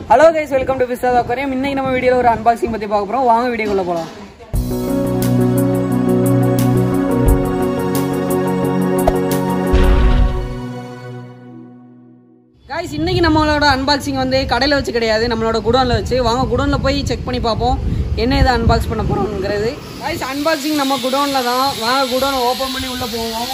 hello guys welcome to பிஸ்தா குறையும் இன்னைக்கு நம்ம வீடியோல ஒரு அன்பாக்சிங் பத்தி பார்க்க போறோம் வாங்க வீடியோக்குள்ள போலாம் காய்ஸ் இன்னைக்கு நம்மளோட அன்பாக்சிங் வந்து கடையில் வச்சு கிடையாது நம்மளோட குடோனில் வச்சு வாங்க குடோனில் போய் செக் பண்ணி பார்ப்போம் என்ன இதை அன்பாக்ஸ் பண்ண போகிறோங்கிறது காய்ஸ் அன்பாக்சிங் நம்ம குடோனில் தான் வாங்க குடோனை ஓப்பன் பண்ணி உள்ளே போவோம்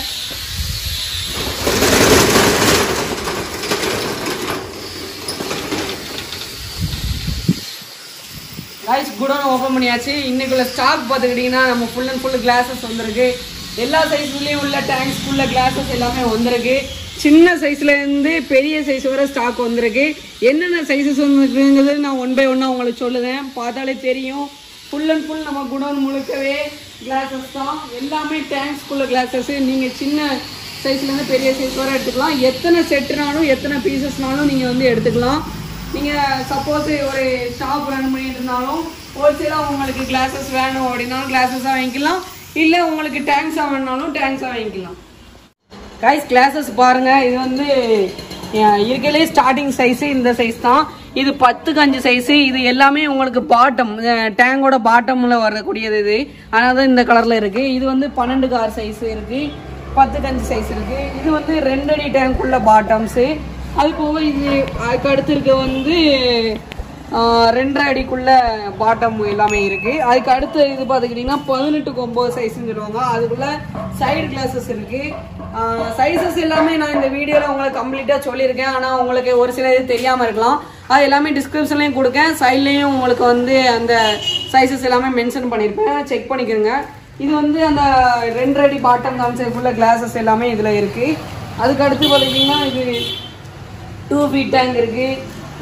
காய்ஸ் குடோனை ஓப்பன் பண்ணியாச்சு இன்னைக்குள்ள ஸ்டாக் பார்த்துக்கிட்டிங்கன்னா நம்ம ஃபுல் அண்ட் ஃபுல் கிளாஸஸ் வந்திருக்கு எல்லா சைஸ்லேயும் உள்ள டேங்க்ஸ்க்குள்ள கிளாஸஸ் எல்லாமே வந்திருக்கு சின்ன சைஸ்ல இருந்து பெரிய சைஸ் வரை ஸ்டாக் வந்திருக்கு என்னென்ன சைஸஸ் வந்துருக்குங்கிறது நான் ஒன் பை ஒன்னாக உங்களுக்கு சொல்லுதேன் பார்த்தாலே தெரியும் ஃபுல் அண்ட் ஃபுல் நம்ம குடோன் முழுக்கவே கிளாஸஸ் தான் எல்லாமே டேங்க்ஸ்க்குள்ள கிளாஸஸ் நீங்கள் சின்ன சைஸ்லேருந்து பெரிய சைஸ் வரை எடுத்துக்கலாம் எத்தனை செட்டுனாலும் எத்தனை பீசஸ்னாலும் நீங்கள் வந்து எடுத்துக்கலாம் நீங்கள் சப்போஸ் ஒரு ஷாப் ரன் பண்ணிட்டு இருந்தாலும் ஹோல்சேலாக உங்களுக்கு கிளாஸஸ் வேணும் அப்படின்னாலும் கிளாஸஸாக வாங்கிக்கலாம் இல்லை உங்களுக்கு டேங்க்ஸாக வேணுனாலும் டேங்க்ஸாக வாங்கிக்கலாம் கைஸ் கிளாஸஸ் பாருங்க இது வந்து அஹ், இருக்கறதுலே ஸ்டார்டிங் சைஸ் இந்த சைஸ் தான் இது பத்துக்கு அஞ்சு சைஸ் இது எல்லாமே உங்களுக்கு பாட்டம் டேங்கோட பாட்டம்ல வரக்கூடியது இது அதனால தான் இந்த கலர்ல இருக்கு இது வந்து பன்னெண்டுக்கு ஆறு சைஸ் இருக்கு பத்துக்கு அஞ்சு சைஸ் இருக்கு இது வந்து ரெண்டு அடி டேங்க்குள்ள பாட்டம்ஸ் அது போக இது அதுக்கு அடுத்து இருக்க வந்து ஆஹ், ரெண்டரை அடிக்குள்ள பாட்டம் எல்லாமே இருக்கு அதுக்கு அடுத்து இது பார்த்துக்கிட்டிங்கன்னா பதினெட்டுக்கு ஒம்பது சைஸ்ன்னு சொல்லுவாங்க அதுக்குள்ள சைடு கிளாஸஸ் இருக்கு சைஸஸ் எல்லாமே நான் இந்த வீடியோவில் உங்களுக்கு கம்ப்ளீட்டாக சொல்லியிருக்கேன் ஆனால் உங்களுக்கு ஒரு சில இது தெரியாமல் இருக்கலாம் அது எல்லாமே டிஸ்கிரிப்ஷன்லையும் கொடுக்கேன் சைட்லேயும் உங்களுக்கு வந்து அந்த சைஸஸ் எல்லாமே மென்ஷன் பண்ணியிருப்பேன் செக் பண்ணிக்கோங்க இது வந்து அந்த ரெண்டு அடி பாட்டம் கான்செப்ட் ஃபுல்லாக கிளாஸஸ் எல்லாமே இதில் இருக்குது அதுக்கு அடுத்து பார்த்தீங்கன்னா இது டூ ஃபீட் டேங்க் இருக்குது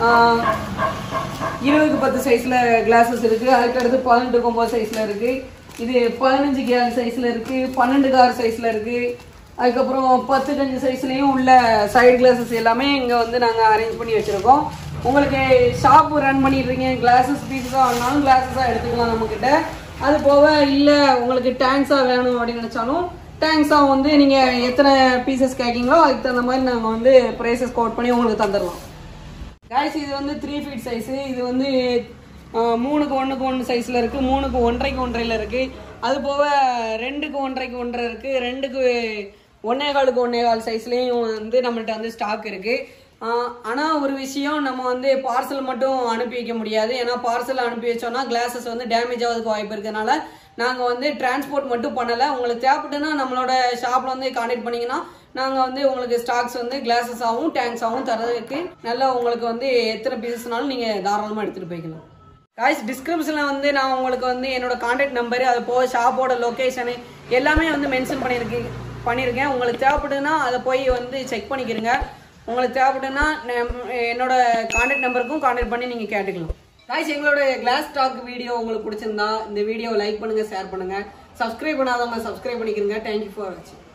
இருபதுக்கு பத்து சைஸில் கிளாஸஸ் இருக்குது அதுக்கு அடுத்து பதினெட்டுக்கு ஒம்பது சைஸில் இருக்குது இது பதினஞ்சு கேர் சைஸில் இருக்குது பன்னெண்டு கார் சைஸில் இருக்குது அதுக்கப்புறம் பத்து அஞ்சு சைஸ்லேயும் உள்ள சைடு கிளாஸஸ் எல்லாமே இங்கே வந்து நாங்கள் அரேஞ்ச் பண்ணி வச்சுருக்கோம் உங்களுக்கு ஷாப் ரன் பண்ணிடுறீங்க கிளாஸஸ் பீஸஸாக வாங்கினாலும் கிளாஸஸாக எடுத்துக்கலாம் நம்மக்கிட்ட அது போக இல்லை உங்களுக்கு டேங்க்ஸாக வேணும் அப்படின்னு நினச்சாலும் டேங்க்ஸாக வந்து நீங்கள் எத்தனை பீசஸ் கேட்கீங்களோ அதுக்கு தகுந்த மாதிரி நாங்கள் வந்து ப்ரைஸஸ் கோட் பண்ணி உங்களுக்கு தந்துடலாம் காய்ஸ் இது வந்து த்ரீ ஃபீட் சைஸு இது வந்து ஆஹ், மூணுக்கு ஒன்றுக்கு ஒன்று சைஸில் இருக்குது மூணுக்கு ஒன்றரைக்கு ஒன்றரையில் இருக்குது அது போக ரெண்டுக்கு ஒன்றரைக்கு ஒன்றரை இருக்குது ரெண்டுக்கு ஒன்னே காலுக்கு ஒன்னே கால் சைஸ்லேயும் வந்து நம்மள்ட்ட வந்து ஸ்டாக் இருக்குது ஆனால் ஒரு விஷயம் நம்ம வந்து பார்சல் மட்டும் அனுப்பி வைக்க முடியாது ஏன்னா பார்சல் அனுப்பி வச்சோம்னா கிளாஸஸ் வந்து டேமேஜ் ஆகிறதுக்கு வாய்ப்பு இருக்கனால நாங்கள் வந்து டிரான்ஸ்போர்ட் மட்டும் பண்ணலை உங்களுக்கு தேவைப்பட்டுன்னா நம்மளோட ஷாப்பில் வந்து கான்டாக்ட் பண்ணிங்கன்னா நாங்கள் வந்து உங்களுக்கு ஸ்டாக்ஸ் வந்து கிளாஸஸாகவும் டேங்க்ஸாகவும் தரதுக்கு நல்லா உங்களுக்கு வந்து எத்தனை பீசஸ்னாலும் நீங்கள் தாராளமாக எடுத்துகிட்டு போய்க்கலாம் காய்ஸ் டிஸ்கிரிப்ஷனில் வந்து நான் உங்களுக்கு வந்து என்னோட கான்டாக்ட் நம்பரு அது போக ஷாப்போட லொக்கேஷனு எல்லாமே வந்து மென்ஷன் பண்ணியிருக்கு பண்ணியிருக்கேன் உங்களுக்கு தேவைப்படுதுன்னா அதை போய் வந்து செக் பண்ணிக்கிறங்க உங்களுக்கு தேவைப்படுதுன்னா நம்- என்னோட கான்டாக்ட் நம்பருக்கும் கான்டாக்ட் பண்ணி நீங்கள் கேட்டுக்கலாம் காய்ஸ் எங்களோட கிளாஸ் டாக் வீடியோ உங்களுக்கு பிடிச்சிருந்தா இந்த வீடியோவை லைக் பண்ணுங்கள் ஷேர் பண்ணுங்கள் சப்ஸ்கிரைப் பண்ணாதவங்க சப்ஸ்கிரைப் பண்ணிக்கிறங்க தேங்க்யூ ஃபார் வாட்சிங்